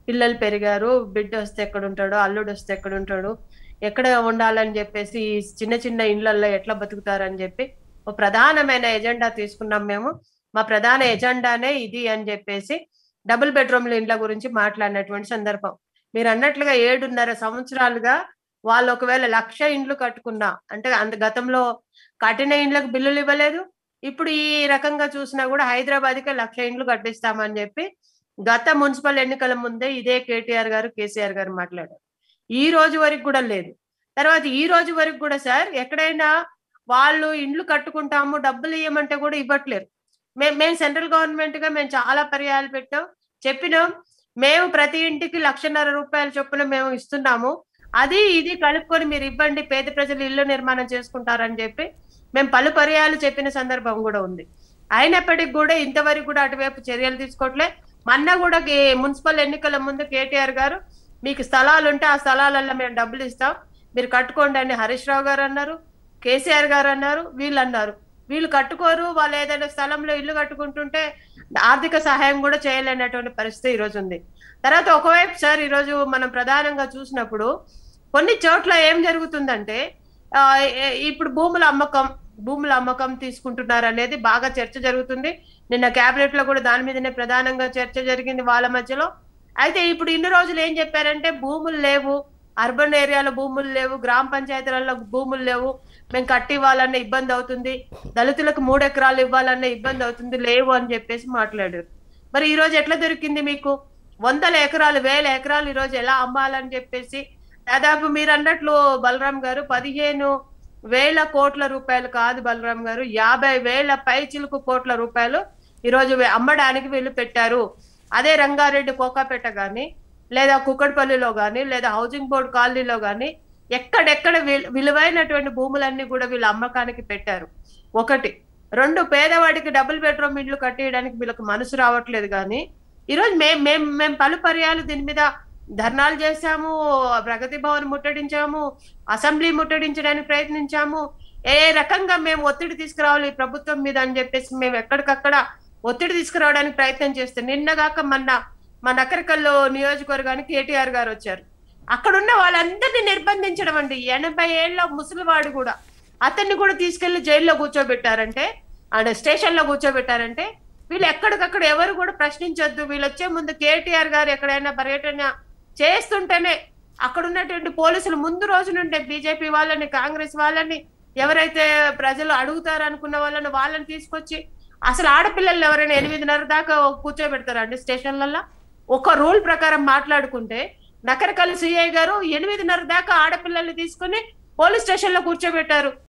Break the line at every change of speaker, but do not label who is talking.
పిల్లలు పెరిగారు బిడ్డ వస్తే ఎక్కడ ఉంటాడు అల్లుడు వస్తే ఎక్కడ ఉంటాడు ఎక్కడ ఉండాలని చెప్పేసి ఈ చిన్న చిన్న ఇండ్లల్లో ఎట్లా బతుకుతారని చెప్పి ఒక ప్రధానమైన ఎజెండా తీసుకున్నాం మేము మా ప్రధాన ఎజెండానే ఇది అని చెప్పేసి డబుల్ బెడ్రూమ్ల ఇండ్ల గురించి మాట్లాడినటువంటి సందర్భం మీరు అన్నట్లుగా ఏడున్నర సంవత్సరాలుగా వాళ్ళు ఒకవేళ లక్ష ఇండ్లు కట్టుకున్నా అంటే అంత గతంలో కట్టిన ఇండ్లకు బిల్లులు ఇవ్వలేదు ఇప్పుడు ఈ రకంగా చూసినా కూడా హైదరాబాద్కే లక్ష ఇండ్లు కట్టిస్తామని చెప్పి గత మున్సిపల్ ఎన్నికల ముందే ఇదే కేటీఆర్ గారు కేసీఆర్ గారు మాట్లాడారు ఈ రోజు వరకు కూడా లేదు తర్వాత ఈ రోజు వరకు కూడా సార్ ఎక్కడైనా వాళ్ళు ఇండ్లు కట్టుకుంటాము డబ్బులు ఇవ్వమంటే కూడా ఇవ్వట్లేరు మేము మేము సెంట్రల్ గవర్నమెంట్ గా మేము చాలా పర్యాలు పెట్టాం చెప్పినాం మేము ప్రతి ఇంటికి లక్షన్నర రూపాయల చొప్పున మేము ఇస్తున్నాము అది ఇది కలుపుకొని మీరు ఇవ్వండి పేద ప్రజలు ఇల్లు నిర్మాణం చేసుకుంటారని చెప్పి మేము పలు పర్యాలు చెప్పిన సందర్భం కూడా ఉంది అయినప్పటికీ కూడా ఇంతవరకు కూడా అటువైపు చర్యలు తీసుకోవట్లే మొన్న కూడా కే- మున్సిపల్ ఎన్నికల ముందు కేటీఆర్ గారు మీకు స్థలాలు ఉంటే ఆ స్థలాలలో మేము డబ్బులు ఇస్తాం మీరు కట్టుకోండి అని హరీష్ రావు గారు అన్నారు కేసీఆర్ గారు అన్నారు వీళ్ళు అన్నారు వీళ్ళు కట్టుకోరు వాళ్ళు ఏదైనా స్థలంలో ఇల్లు కట్టుకుంటుంటే ఆర్థిక సహాయం కూడా చేయలేనటువంటి పరిస్థితి ఈ రోజు ఉంది తర్వాత ఒకవైపు సార్ ఈ రోజు మనం ప్రధానంగా చూసినప్పుడు కొన్ని చోట్ల ఏం జరుగుతుందంటే ఆ, ఏ- ఇప్పుడు భూముల అమ్మకం భూముల అమ్మకం తీసుకుంటున్నారు అనేది బాగా చర్చ జరుగుతుంది నిన్న కేబినెట్ లో కూడా దాని మీదనే ప్రధానంగా చర్చ జరిగింది వాళ్ళ మధ్యలో అయితే ఇప్పుడు ఇన్ని రోజులు ఏం చెప్పారంటే భూములు లేవు అర్బన్ ఏరియాలో భూములు లేవు గ్రామ పంచాయతీలలో భూములు లేవు మేము కట్టి ఇవ్వాలన్న ఇబ్బంది అవుతుంది దళితులకు మూడు ఎకరాలు ఇవ్వాలన్న ఇబ్బంది అవుతుంది లేవు అని చెప్పేసి మాట్లాడారు మరి ఈ రోజు ఎట్లా దొరికింది మీకు వందల ఎకరాలు వేల ఎకరాలు ఈ రోజు ఎలా అమ్మాలని చెప్పేసి దాదాపు మీరు అన్నట్లు బలరాం గారు పదిహేను వేల కోట్ల రూపాయలు కాదు బలరాం గారు యాభై వేల పై చిలుకు కోట్ల రూపాయలు ఈ రోజు వే- అమ్మడానికి వీళ్ళు పెట్టారు అదే రంగారెడ్డి కోకాపేట గాని లేదా కుక్కడపల్లిలో గాని లేదా హౌసింగ్ బోర్డు కాలనీలో గాని ఎక్కడెక్కడ విలు- విలువైనటువంటి భూములన్నీ కూడా వీళ్ళు అమ్మకానికి పెట్టారు ఒకటి రెండు పేదవాడికి డబుల్ బెడ్రూమ్ ఇండ్లు కట్టేయడానికి వీళ్ళకి మనసు రావట్లేదు కానీ ఈరోజు మేము మేము మేము పలు పర్యాలు దీని మీద ధర్నాలు చేశాము ప్రగతి భవన్ ముట్టడించాము అసెంబ్లీ ముట్టడించడానికి ప్రయత్నించాము ఏ రకంగా మేము ఒత్తిడి తీసుకురావాలి ఈ ప్రభుత్వం మీద అని చెప్పేసి మేము ఎక్కడికక్కడ ఒత్తిడి తీసుకురావడానికి ప్రయత్నం చేస్తాం నిన్నగాక మొన్న మా నకరికల్లో నియోజకవర్గానికి కేటీఆర్ గారు వచ్చారు అక్కడున్న వాళ్ళందరినీ నిర్బంధించడం అండి ఎనభై ఏళ్ళ ముసలివాడు కూడా అతన్ని కూడా తీసుకెళ్లి జైల్లో కూర్చోబెట్టారంటే అండ్ స్టేషన్ లో కూర్చోబెట్టారంటే వీళ్ళు ఎక్కడికక్కడ ఎవరు కూడా ప్రశ్నించొద్దు వీళ్ళు వచ్చే ముందు కేటీఆర్ గారు ఎక్కడైనా పర్యటన చేస్తుంటేనే అక్కడ ఉన్నటువంటి పోలీసులు ముందు రోజు నుండే బీజేపీ వాళ్ళని కాంగ్రెస్ వాళ్ళని ఎవరైతే ప్రజలు అడుగుతారు అనుకున్న వాళ్ళని వాళ్ళని తీసుకొచ్చి అసలు ఆడపిల్లల్ని ఎవరైనా ఎనిమిదిన్నర దాకా కూర్చోబెడతారండి స్టేషన్లలో ఒక రూల్ ప్రకారం మాట్లాడుకుంటే నకరకల్ సిఐ గారు ఎనిమిదిన్నర దాకా ఆడపిల్లల్ని తీసుకుని పోలీస్ స్టేషన్ లో కూర్చోబెట్టారు